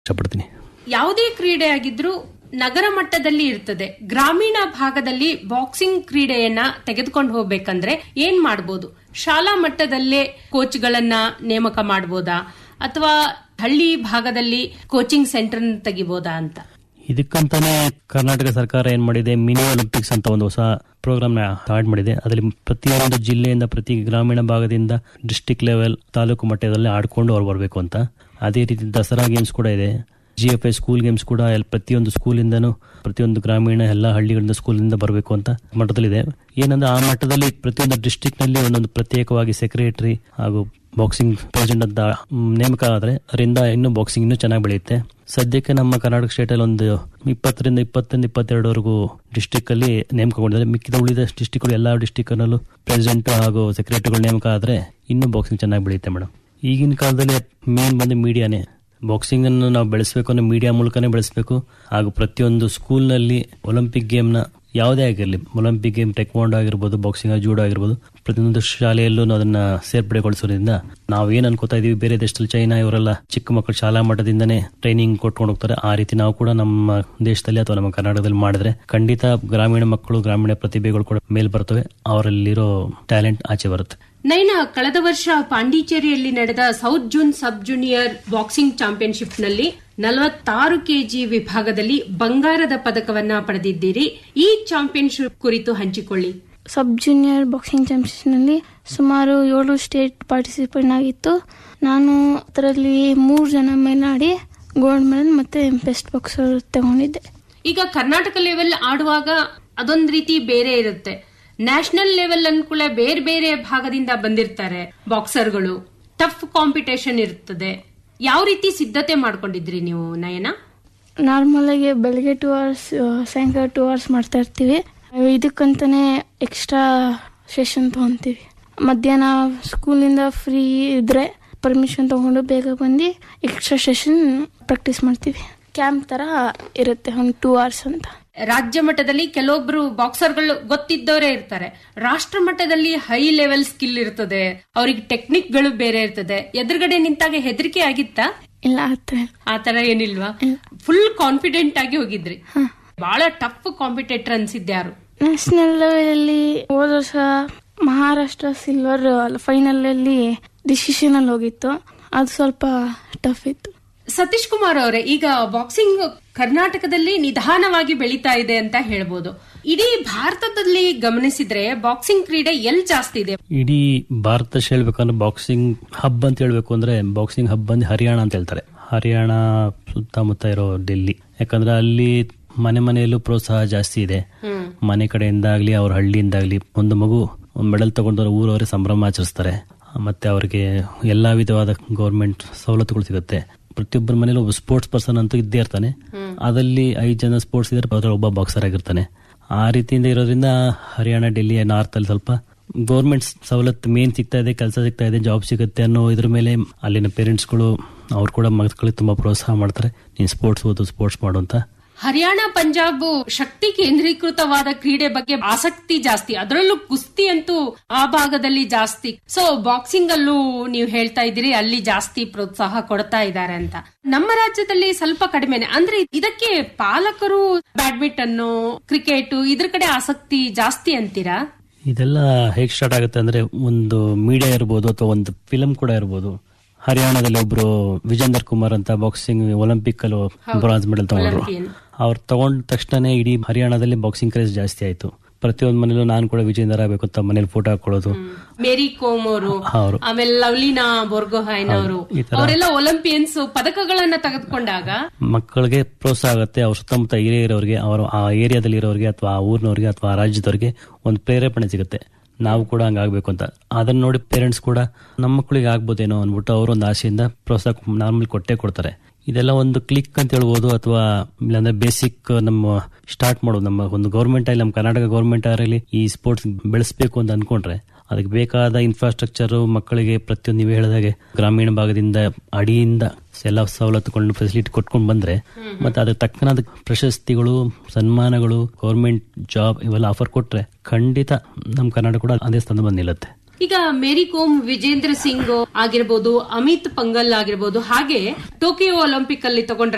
ಇಷ್ಟಪಡ್ತೀನಿ ಯಾವುದೇ ಕ್ರೀಡೆ ಆಗಿದ್ರೂ ನಗರ ಮಟ್ಟದಲ್ಲಿ ಇರ್ತದೆ ಗ್ರಾಮೀಣ ಭಾಗದಲ್ಲಿ ಬಾಕ್ಸಿಂಗ್ ಕ್ರೀಡೆಯನ್ನ ತೆಗೆದುಕೊಂಡು ಹೋಗ್ಬೇಕಂದ್ರೆ ಏನ್ ಮಾಡ್ಬೋದು ಶಾಲಾ ಮಟ್ಟದಲ್ಲೇ ಕೋಚ್ಗಳನ್ನ ನೇಮಕ ಮಾಡ್ಬೋದಾ ಅಥವಾ ಹಳ್ಳಿ ಭಾಗದಲ್ಲಿ ಕೋಚಿಂಗ್ ಸೆಂಟರ್ ತೆಗಿಬೋದಾ ಅಂತ ಇದಕ್ಕಂತಾನೆ ಕರ್ನಾಟಕ ಸರ್ಕಾರ ಏನ್ ಮಾಡಿದೆ ಮಿನಿ ಒಲಿಂಪಿಕ್ಸ್ ಅಂತ ಒಂದು ಹೊಸ ಪ್ರೋಗ್ರಾಮ್ ನ ಸ್ಟಾರ್ಟ್ ಮಾಡಿದೆ ಅದರಲ್ಲಿ ಪ್ರತಿಯೊಂದು ಜಿಲ್ಲೆಯಿಂದ ಪ್ರತಿ ಗ್ರಾಮೀಣ ಭಾಗದಿಂದ ಡಿಸ್ಟಿಕ್ ಲೆವೆಲ್ ತಾಲೂಕು ಮಟ್ಟದಲ್ಲಿ ಆಡ್ಕೊಂಡು ಅವ್ರು ಬರಬೇಕು ಅಂತ ಅದೇ ರೀತಿ ದಸರಾ ಗೇಮ್ಸ್ ಕೂಡ ಇದೆ G F I school games ಕೂಡ ಎಲ್- ಪ್ರತಿಯೊಂದು ಸ್ಕೂಲಿಂದನೂ ಪ್ರತಿಯೊಂದು ಗ್ರಾಮೀಣ ಎಲ್ಲ ಹಳ್ಳಿಗಳಿಂದ ಸ್ಕೂಲಿಂದ ಬರಬೇಕು ಅಂತ ಮಟ್ಟದಲ್ಲಿದೆ ಏನಂದ್ರೆ ಆ ಮಟ್ಟದಲ್ಲಿ ಪ್ರತಿಯೊಂದು ಡಿಸ್ಟಿಕ್ ನಲ್ಲಿ ಒಂದೊಂದು ಪ್ರತ್ಯೇಕವಾಗಿ ಸೆಕ್ರೆಟರಿ ಹಾಗೂ ಬಾಕ್ಸಿಂಗ್ ಪ್ರೆಸಿಡೆಂಟ್ ಅಂತ ಮ್, ನೇಮಕ ಆದ್ರೆ ಅದರಿಂದ ಇನ್ನೂ ಬಾಕ್ಸಿಂಗ್ ಇನ್ನೂ ಚೆನ್ನಾಗಿ ಬೆಳೆಯುತ್ತೆ ಸದ್ಯಕ್ಕೆ ನಮ್ಮ ಕರ್ನಾಟಕ ಸ್ಟೇಟ್ ಅಲ್ಲಿ ಒಂದು ಇಪ್ಪತ್ತರಿಂದ ಇಪ್ಪತ್ತೊಂದು ಇಪ್ಪತ್ತೆರಡವರೆಗೂ ಡಿಸ್ಟಿಕ್ ಅಲ್ಲಿ ನೇಮಕಗೊಂಡಿದ್ದಾರೆ ಮಿಕ್ಕಿದ ಉಳಿದ ಡಿಸ್ಟಿಕ್ ಎಲ್ಲ ಡಿಸ್ಟಿಕ್ ನಲ್ಲೂ ಪ್ರೆಸಿಡೆಂಟ್ ಹಾಗೂ ಸೆಕ್ರೆಟರಿಗಳು ನೇಮಕ ಆದ್ರೆ ಇನ್ನೂ ಬಾಕ್ಸಿಂಗ್ ಚೆನ್ನಾಗಿ ಬೆಳೆಯುತ್ತೆ ಮೇಡಮ್ ಈಗಿನ ಕಾಲದಲ್ಲಿ ಮೇನ್ ಬಂದು ಮೀಡಿಯಾನೇ ಬಾಕ್ಸಿಂಗ್ ಅನ್ನು ನಾವು ಬೆಳೆಸಬೇಕು ಅಂದ್ರೆ ಮೀಡಿಯಾ ಮೂಲಕನೇ ಬೆಳೆಸಬೇಕು ಹಾಗೂ ಪ್ರತಿಯೊಂದು ಸ್ಕೂಲ್ನಲ್ಲಿ ಒಲಿಂಪಿಕ್ ಗೇಮ್ನ ಯಾವುದೇ ಆಗಿರಲಿ ಒಲಿಂಪಿಕ್ ಗೇಮ್ ಟೆಕ್ವಾಂಡೋ ಆಗಿರ್ಬೋದು ಬಾಕ್ಸಿಂಗ್ ಜೂಡೋ ಆಗಿರ್ಬೋದು ಪ್ರತಿಯೊಂದು ಶಾಲೆಯಲ್ಲೂ ನಾವು ಅದನ್ನ ಸೇರ್ಪಡೆಗೊಳಿಸೋದ್ರಿಂದ ನಾವು ಏನ್ ಅನ್ಕೋತಾ ಇದೀವಿ ಬೇರೆ ದೇಶದಲ್ಲಿ ಚೈನಾ ಇವರೆಲ್ಲ ಚಿಕ್ಕ ಮಕ್ಕಳು ಶಾಲಾ ಮಟ್ಟದಿಂದನೇ ಟ್ರೈನಿಂಗ್ ಕೊಟ್ಕೊಂಡು ಹೋಗ್ತಾರೆ ಆ ರೀತಿ ನಾವು ಕೂಡ ನಮ್ಮ ದೇಶದಲ್ಲಿ ಅಥವಾ ನಮ್ಮ ಕರ್ನಾಟಕದಲ್ಲಿ ಮಾಡಿದ್ರೆ ಖಂಡಿತ ಗ್ರಾಮೀಣ ಮಕ್ಕಳು ಗ್ರಾಮೀಣ ಪ್ರತಿಭೆಗಳು ಕೂಡ ಮೇಲ್ ಬರ್ತವೆ ಅವರಲ್ಲಿರೋ ಟ್ಯಾಲೆಂಟ್ ಆಚೆ ಬರುತ್ತೆ ನೈನಾ ಕಳೆದ ವರ್ಷ ಪಾಂಡಿಚೇರಿಯಲ್ಲಿ ನಡೆದ south zone sub junior boxing championship ನಲ್ಲಿ ನಲವತ್ತಾರು ಕೆಜಿ ವಿಭಾಗದಲ್ಲಿ ಬಂಗಾರದ ಪದಕವನ್ನ ಪಡೆದಿದ್ದೀರಿ ಈ ಚಾಂಪಿಯನ್ಶಿಪ್ ಕುರಿತು ಹಂಚಿಕೊಳ್ಳಿ ಸಬ್ ಜೂನಿಯರ್ ಬಾಕ್ಸಿಂಗ್ ಚಾಂಪಿಯನ್ಶಿಪ್ನಲ್ಲಿ ಸುಮಾರು ಏಳು ಸ್ಟೇಟ್ ಪಾರ್ಟಿಸಿಪೇಟ್ ಆಗಿತ್ತು ನಾನು ಅದರಲ್ಲಿ ಮೂರು ಜನ ಮೇಲಾಡಿ ಗೋಲ್ಡ್ ಮೆಡಲ್ ಮತ್ತೆ ಬೆಸ್ಟ್ ಬಾಕ್ಸರ್ ತಗೊಂಡಿದ್ದೆ ಈಗ ಕರ್ನಾಟಕ ಲೆವೆಲ್ ಆಡುವಾಗ ಅದೊಂದ್ ರೀತಿ ಬೇರೆ ಇರುತ್ತೆ ನ್ಯಾಷನಲ್ ಲೆವೆಲ್ ಅನ್ಕೂಲ ಬೇರೆ ಬೇರೆ ಭಾಗದಿಂದ ಬಂದಿರ್ತಾರೆ ಬಾಕ್ಸರ್ಗಳು ಟಫ್ ಕಾಂಪಿಟೇಷನ್ ಇರ್ತದೆ ಯಾವ ರೀತಿ ಸಿದ್ಧತೆ ಮಾಡ್ಕೊಂಡಿದ್ರಿ ನೀವು ನಯನ ನಾರ್ಮಲ್ ಆಗಿ ಬೆಳಗ್ಗೆ ಟೂ ಅವರ್ಸ್ ಸಾಯಂಕಾಲ ಟೂ ಅವರ್ಸ್ ಮಾಡ್ತಾ ಇರ್ತೀವಿ ಇದಕ್ಕಂತಾನೆ ಎಕ್ಸ್ಟ್ರಾ ಸೆಷನ್ ತಗೊಂತೀವಿ ಮಧ್ಯಾಹ್ನ ಸ್ಕೂಲಿಂದ ಫ್ರೀ ಇದ್ರೆ ಪರ್ಮಿಷನ್ ತಗೊಂಡು ಬೇಗ ಬಂದು ಎಕ್ಸ್ಟ್ರಾ ಸೆಷನ್ ಪ್ರಾಕ್ಟೀಸ್ ಮಾಡ್ತೀವಿ ಕ್ಯಾಂಪ್ ತರ ಇರುತ್ತೆ ಒಂದು ಟೂ ಅವರ್ಸ್ ಅಂತ ರಾಜ್ಯ ಮಟ್ಟದಲ್ಲಿ ಕೆಲವೊಬ್ರು ಬಾಕ್ಸರ್ಗಳು ಗೊತ್ತಿದ್ದವರೇ ಇರ್ತಾರೆ ರಾಷ್ಟ್ರ ಮಟ್ಟದಲ್ಲಿ ಹೈ ಲೆವೆಲ್ ಸ್ಕಿಲ್ ಇರ್ತದೆ ಅವ್ರಿಗೆ ಟೆಕ್ನಿಕ್ ಗಳು ಬೇರೆ ಇರ್ತದೆ ಎದುರುಗಡೆ ನಿಂತಾಗ ಹೆದರಿಕೆ ಆಗಿತ್ತಾ ಇಲ್ಲ ಹತ್ರ ಆತರ ಏನಿಲ್ವಾ ಫುಲ್ ಕಾನ್ಫಿಡೆಂಟ್ ಆಗಿ ಹೋಗಿದ್ರಿ ಬಹಳ ಟಫ್ ಕಾಂಪಿಟೇಟರ್ ಅನ್ಸಿದ್ಯಾರು ನ್ಯಾಷನಲ್ ಲೆವೆಲಲ್ಲಿ ಹೋದ ವರ್ಷ ಮಹಾರಾಷ್ಟ್ರ ಸಿಲ್ವರ್ ಫೈನಲ್ ಅಲ್ಲಿ ಡಿಸಿಷನ್ ಅಲ್ಲಿ ಹೋಗಿತ್ತು ಅದು ಸ್ವಲ್ಪ ಟಫ್ ಇತ್ತು ಸತೀಶ್ ಕುಮಾರ್ ಅವರೇ ಈಗ ಬಾಕ್ಸಿಂಗ್ ಕರ್ನಾಟಕದಲ್ಲಿ ನಿಧಾನವಾಗಿ ಬೆಳೀತಾ ಇದೆ ಅಂತ ಹೇಳ್ಬೋದು ಇಡೀ ಭಾರತದಲ್ಲಿ ಗಮನಿಸಿದ್ರೆ ಬಾಕ್ಸಿಂಗ್ ಕ್ರೀಡೆ ಎಲ್ ಜಾಸ್ತಿ ಇದೆ ಇಡೀ ಭಾರತ ದೇಶ ಹೇಳ್ಬೇಕಂದ್ರೆ ಬಾಕ್ಸಿಂಗ್ ಹಬ್ ಅಂತ ಹೇಳ್ಬೇಕು ಅಂದ್ರೆ ಬಾಕ್ಸಿಂಗ್ ಹಬ್ ಬಂದು ಹರಿಯಾಣ ಅಂತ ಹೇಳ್ತಾರೆ ಹರಿಯಾಣ ಸುತ್ತಮುತ್ತ ಇರೋ ಡೆಲ್ಲಿ ಯಾಕಂದ್ರೆ ಅಲ್ಲಿ ಮನೆ ಮನೆಯಲ್ಲೂ ಪ್ರೋತ್ಸಾಹ ಜಾಸ್ತಿ ಇದೆ ಮನೆ ಕಡೆಯಿಂದ ಆಗ್ಲಿ ಅವ್ರ ಹಳ್ಳಿಯಿಂದಾಗ್ಲಿ ಒಂದು ಮಗು ಒಂದು ಮೆಡಲ್ ತಗೊಂಡ್ರೆ ಊರವರೇ ಸಂಭ್ರಮ ಆಚರಿಸ್ತಾರೆ ಮತ್ತೆ ಅವರಿಗೆ ಎಲ್ಲಾ ವಿಧವಾದ ಗೌರ್ಮೆಂಟ್ ಸವಲತ್ತುಗಳು ಸಿಗುತ್ತೆ ಪ್ರತಿಯೊಬ್ಬರ ಮನೇಲಿ ಒಬ್ಬ ಸ್ಪೋರ್ಟ್ಸ್ ಪರ್ಸನ್ ಅಂತೂ ಇದ್ದೇ ಇರ್ತಾನೆ ಅದಲ್ಲಿ ಐದು ಜನ ಸ್ಪೋರ್ಟ್ಸ್ ಇದ್ರೆ ಅದ್ರಲ್ಲಿ ಒಬ್ಬ ಬಾಕ್ಸರ್ ಆಗಿರ್ತಾನೆ ಆ ರೀತಿಯಿಂದ ಇರೋದ್ರಿಂದ ಹರಿಯಾಣ ಡೆಲ್ಲಿ ನಾರ್ತ್ ಅಲ್ಲಿ ಸ್ವಲ್ಪ ಗೌರ್ಮೆಂಟ್ ಸವಲತ್ತು ಮೇನ್ ಸಿಗ್ತಾ ಇದೆ ಕೆಲಸ ಸಿಗ್ತಾ ಇದೆ ಜಾಬ್ ಸಿಗುತ್ತೆ ಅನ್ನೋ ಇದ್ರ ಮೇಲೆ ಅಲ್ಲಿನ ಪೇರೆಂಟ್ಸ್ಗಳು ಅವ್ರು ಕೂಡ ಮಕ್ಕಳಿಗೆ ತುಂಬಾ ಪ್ರೋತ್ಸಾಹ ಮಾಡ್ತಾರೆ ನೀನ್ ಸ್ಪೋರ್ಟ್ಸ್ ಓದು ಸ್ಪೋರ್ಟ್ಸ್ ಮಾಡು ಅಂತ ಹರಿಯಾಣ ಪಂಜಾಬ್ ಶಕ್ತಿ ಕೇಂದ್ರೀಕೃತವಾದ ಕ್ರೀಡೆ ಬಗ್ಗೆ ಆಸಕ್ತಿ ಜಾಸ್ತಿ ಅದರಲ್ಲೂ ಕುಸ್ತಿ ಅಂತೂ ಆ ಭಾಗದಲ್ಲಿ ಜಾಸ್ತಿ ಸೊ ಬಾಕ್ಸಿಂಗ್ ಅಲ್ಲೂ ನೀವು ಹೇಳ್ತಾ ಇದ್ದೀರಿ ಅಲ್ಲಿ ಜಾಸ್ತಿ ಪ್ರೋತ್ಸಾಹ ಕೊಡ್ತಾ ಇದ್ದಾರೆ ಅಂತ ನಮ್ಮ ರಾಜ್ಯದಲ್ಲಿ ಸ್ವಲ್ಪ ಕಡಿಮೆನೆ ಅಂದ್ರೆ ಇದಕ್ಕೆ ಪಾಲಕರು ಬ್ಯಾಡ್ಮಿಂಟನ್ ಕ್ರಿಕೆಟ್ ಇದ್ರ ಕಡೆ ಆಸಕ್ತಿ ಜಾಸ್ತಿ ಅಂತೀರಾ ಇದೆಲ್ಲ ಹೇಗ್ ಸ್ಟಾರ್ಟ್ ಆಗುತ್ತೆ ಅಂದ್ರೆ ಒಂದು ಮೀಡಿಯಾ ಇರ್ಬೋದು ಅಥವಾ ಒಂದು ಫಿಲಂ ಕೂಡ ಇರ್ಬೋದು ಹರಿಯಾಣದಲ್ಲಿ ಒಬ್ರು ವಿಜೇಂದರ್ ಕುಮಾರ್ ಅಂತ ಬಾಕ್ಸಿಂಗ್ ಒಲಿಂಪಿಕ್ ಅಲ್ಲಿ ಬ್ರಾನ್ಸ್ ಮೆಡಲ್ ತಗೊಂಡ್ರು Olympian. ಅವ್ರು ತಗೊಂಡ ತಕ್ಷಣ ಇಡೀ ಹರಿಯಾಣದಲ್ಲಿ ಬಾಕ್ಸಿಂಗ್ ಕ್ರೇಜ್ ಜಾಸ್ತಿ ಆಯ್ತು ಪ್ರತಿಯೊಂದು ಮನೇಲೂ ನಾನು ಕೂಡ ವಿಜೇಂದರ್ ಆಗಬೇಕು ಅಂತ ಮನೇಲಿ ಫೋಟೋ ಹಾಕೊಳ್ಳೋದು ಮೇರಿ ಕೋಮ್ ಅವರು ಅವರು ಆಮೇಲೆ ಲವ್ಲಿನಾ ಬೋರ್ಗೊಹೈನ್ ಅವರು ಈ ತರ- ಅವರೆಲ್ಲ ಒಲಿಂಪಿಯನ್ಸ್ ಪದಕಗಳನ್ನ ತೆಗೆದುಕೊಂಡಾಗ ಮಕ್ಕಳಿಗೆ ಪ್ರೋತ್ಸಾಹ ಆಗುತ್ತೆ ಅವ್ರ ಸುತ್ತಮುತ್ತ ಏರಿಯಾ ಇರೋರಿಗೆ ಅವರು ಆ ಏರಿಯಾದಲ್ಲಿ ಇರೋರಿಗೆ ಅಥವಾ ಆ ಊರಿನವ್ರಿಗೆ ಅಥವಾ ಆ ರಾಜ್ಯದವ್ರಿಗೆ ಒಂದು ಪ್ರೇರೇಪಣೆ ಸಿಗುತ್ತೆ ನಾವು ಕೂಡ ಹಂಗಾಗ್ಬೇಕು ಅಂತ ಅದನ್ನ ನೋಡಿ ಪೇರೆಂಟ್ಸ್ ಕೂಡ ನಮ್ಮ ಮಕ್ಕಳಿಗೆ ಆಗ್ಬೋದೇನೋ ಅಂದ್ಬಿಟ್ಟು ಅವರು ಒಂದು ಆಸೆಯಿಂದ ಪ್ರೋತ್ಸಾಹ ನಾರ್ಮಲ್ ಕೊಟ್ಟೆ ಕೊಡ್ತಾರೆ ಇದೆಲ್ಲ ಒಂದು ಕ್ಲಿಕ್ ಅಂತ ಹೇಳ್ಬೋದು ಅಥವಾ ಇಲ್ಲಾಂದ್ರೆ ಬೇಸಿಕ್ ನಮ್ಮ ಸ್ಟಾರ್ಟ್ ಮಾಡೋದು ನಮ್ಮ ಒಂದು ಗೌರ್ಮೆಂಟ್ ಆಗಲಿ ನಮ್ಮ ಕರ್ನಾಟಕ ಗೌರ್ಮೆಂಟ್ ಆಗಲಿ ಈ ಸ್ಪೋರ್ಟ್ಸ್ ಬೆಳೆಸಬೇಕು ಅಂತ ಅನ್ಕೊಂಡ್ರೆ ಅದಕ್ಕೆ ಬೇಕಾದ ಇನ್ಫ್ರಾಸ್ಟ್ರಕ್ಚರ್ ಮಕ್ಕಳಿಗೆ ಪ್ರತಿಯೊಂದು ನೀವು ಹೇಳಿದಾಗೆ ಗ್ರಾಮೀಣ ಭಾಗದಿಂದ ಅಡಿಯಿಂದ ಎಲ್ಲ ಸವಲತ್ತುಗಳನ್ನು ಫೆಸಿಲಿಟಿ ಕೊಟ್ಕೊಂಡು ಬಂದ್ರೆ ಮತ್ತೆ ಅದಕ್ಕೆ ತಕ್ಕನಾದ ಪ್ರಶಸ್ತಿಗಳು ಸನ್ಮಾನಗಳು ಗೌರ್ಮೆಂಟ್ ಜಾಬ್ ಇವೆಲ್ಲ ಆಫರ್ ಕೊಟ್ರೆ ಖಂಡಿತ ನಮ್ಮ ಕರ್ನಾಟಕ ಕೂಡ ಅದೇ ಸ್ಥಾನ ಬಂದು ನಿಲ್ಲುತ್ತೆ ಈಗ ಮೇರಿ ಕೋಮ್ ವಿಜೇಂದ್ರ ಸಿಂಗ್ ಆಗಿರ್ಬೋದು ಅಮಿತ್ ಪಂಗಲ್ ಆಗಿರ್ಬೋದು ಹಾಗೆ ಟೋಕಿಯೋ ಒಲಿಂಪಿಕ್ ಅಲ್ಲಿ ತಗೊಂಡ್ರೆ